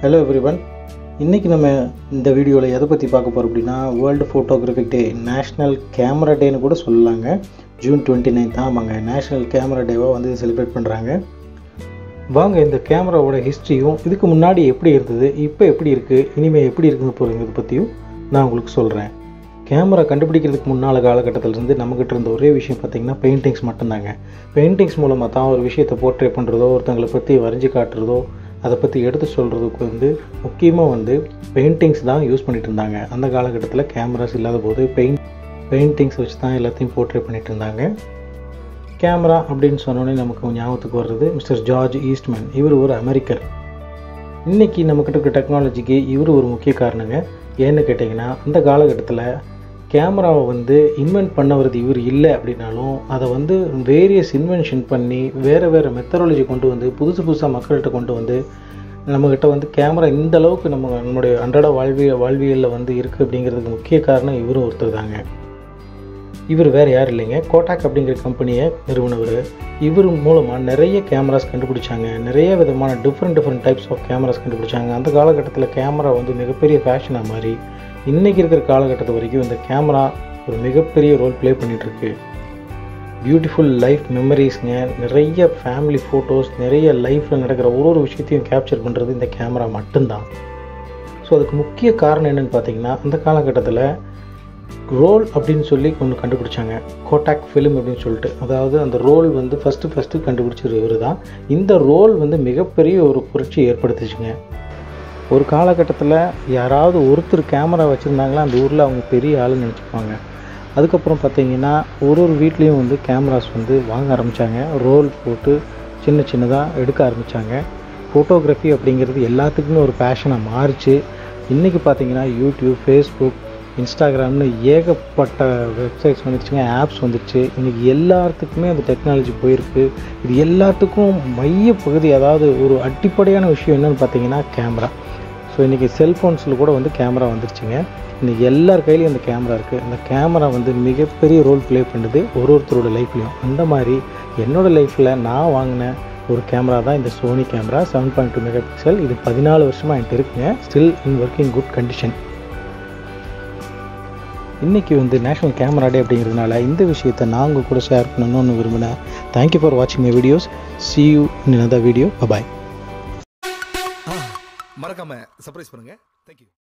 hello everyone இன்றைக்கி நம்ம இந்த வீடியோவில் எதை பற்றி பார்க்க போகிறோம் அப்படின்னா world photographic day national camera டேன்னு கூட சொல்லலாங்க ஜூன் டுவெண்ட்டி நைன்த் ஆமாங்க நேஷ்னல் கேமரா டேவாக வந்து செலிப்ரேட் பண்ணுறாங்க வாங்க இந்த கேமராவோட ஹிஸ்ட்ரியும் இதுக்கு முன்னாடி எப்படி இருந்தது இப்போ எப்படி இருக்குது இனிமேல் எப்படி இருக்குது போகிறத பற்றியும் நான் உங்களுக்கு சொல்கிறேன் கேமரா கண்டுபிடிக்கிறதுக்கு முன்னால் காலகட்டத்திலேருந்து நம்மக்கிட்ட இருந்த ஒரே விஷயம் பார்த்திங்கன்னா பெயிண்டிங்ஸ் மட்டும்தாங்க பெயிண்டிங்ஸ் மூலமாக தான் ஒரு விஷயத்தை போர்ட்ரே பண்ணுறதோ ஒருத்தங்களை பற்றி வரைஞ்சி காட்டுறதோ அதை பற்றி எடுத்து சொல்கிறதுக்கு வந்து முக்கியமாக வந்து பெயிண்டிங்ஸ் தான் யூஸ் பண்ணிட்டு இருந்தாங்க அந்த காலகட்டத்தில் கேமராஸ் இல்லாத போது பெயிண்ட் பெயிண்டிங்ஸ் வச்சு தான் எல்லாத்தையும் போர்ட்ரே பண்ணிட்டு இருந்தாங்க கேமரா அப்படின்னு சொன்னோன்னே நமக்கு ஞாபகத்துக்கு வர்றது மிஸ்டர் ஜார்ஜ் ஈஸ்ட்மேன் இவர் ஒரு அமெரிக்கர் இன்றைக்கி நம்மக்கிட்ட இருக்க டெக்னாலஜிக்கு இவர் ஒரு முக்கிய காரணங்க ஏன்னு கேட்டிங்கன்னா அந்த காலகட்டத்தில் கேமராவை வந்து இன்வென்ட் பண்ணவரது இவர் இல்லை அப்படின்னாலும் அதை வந்து வேரியஸ் இன்வென்ஷன் பண்ணி வேறு வேறு மெத்தடாலஜி கொண்டு வந்து புதுசு புதுசாக மக்கள்கிட்ட கொண்டு வந்து நம்மக்கிட்ட வந்து கேமரா இந்த அளவுக்கு நம்ம நம்மளுடைய அன்றாட வாழ்வியல் வாழ்வியலில் வந்து இருக்குது அப்படிங்கிறதுக்கு முக்கிய காரணம் இவரும் ஒருத்தர் தாங்க இவர் வேறு யார் இல்லைங்க கோட்டாக் அப்படிங்கிற கம்பெனியை நிறுவனவர் இவர் மூலமாக நிறைய கேமராஸ் கண்டுபிடிச்சாங்க நிறைய விதமான different different types of cameras கண்டுபிடிச்சாங்க அந்த காலகட்டத்தில் கேமரா வந்து மிகப்பெரிய ஃபேஷனாக மாதிரி இன்றைக்கி இருக்கிற காலகட்டத்து வரைக்கும் இந்த கேமரா ஒரு மிகப்பெரிய ரோல் ப்ளே பண்ணிகிட்ருக்கு பியூட்டிஃபுல் லைஃப் மெமரிஸ்ங்க நிறைய ஃபேமிலி ஃபோட்டோஸ் நிறைய லைஃப்பில் நடக்கிற ஒரு ஒரு விஷயத்தையும் கேப்சர் பண்ணுறது இந்த கேமரா மட்டும்தான் ஸோ அதுக்கு முக்கிய காரணம் என்னென்னு பார்த்தீங்கன்னா அந்த காலகட்டத்தில் ரோல் அப்படின்னு சொல்லி ஒன்று கண்டுபிடிச்சாங்க கோட்டாக் ஃபிலிம் அப்படின்னு சொல்லிட்டு அதாவது அந்த ரோல் வந்து ஃபஸ்ட்டு ஃபஸ்ட்டு கண்டுபிடிச்சது இவர் தான் இந்த ரோல் வந்து மிகப்பெரிய ஒரு புரட்சி ஏற்படுத்துச்சுங்க ஒரு காலகட்டத்தில் யாராவது ஒருத்தர் கேமரா வச்சுருந்தாங்களா அந்த ஊரில் அவங்க பெரிய ஆளுன்னு நினச்சிப்பாங்க அதுக்கப்புறம் பார்த்தீங்கன்னா ஒரு ஒரு வீட்லேயும் வந்து கேமராஸ் வந்து வாங்க ஆரம்பித்தாங்க ரோல் போட்டு சின்ன சின்னதாக எடுக்க ஆரம்பித்தாங்க ஃபோட்டோகிராஃபி அப்படிங்கிறது எல்லாத்துக்குமே ஒரு பேஷனாக மாறிச்சு இன்றைக்கி பார்த்தீங்கன்னா யூடியூப் ஃபேஸ்புக் இன்ஸ்டாகிராம்னு ஏகப்பட்ட வெப்சைட்ஸ் வந்துருச்சுங்க ஆப்ஸ் வந்துருச்சு இன்றைக்கி எல்லாத்துக்குமே அந்த டெக்னாலஜி போயிருக்கு இது எல்லாத்துக்கும் மைய பகுதி அதாவது ஒரு அடிப்படையான விஷயம் என்னென்னு பார்த்தீங்கன்னா கேமரா ஸோ இன்றைக்கி செல்ஃபோன்ஸில் கூட வந்து கேமரா வந்துருச்சுங்க இன்றைக்கி எல்லார் கையிலையும் அந்த கேமரா இருக்குது அந்த கேமரா வந்து மிகப்பெரிய ரோல் ப்ளே பண்ணுது ஒரு ஒருத்தரோட லைஃப்லையும் அந்த மாதிரி என்னோடய லைஃப்பில் நான் வாங்கின ஒரு கேமரா தான் இந்த Sony camera seven point two megapixel இது பதினாலு வருஷமாக என்கிட்ட இருக்குங்க still in working good condition இன்றைக்கி வந்து நேஷ்னல் கேமரா டே அப்படிங்கிறதுனால இந்த விஷயத்தை நான் உங்கள் கூட ஷேர் பண்ணணும்னு விரும்பினேன் தேங்க்யூ ஃபார் வாட்சிங் my videos see you in another video bye மறக்காம சர்ப்ரைஸ் பண்ணுங்க தேங்க்யூ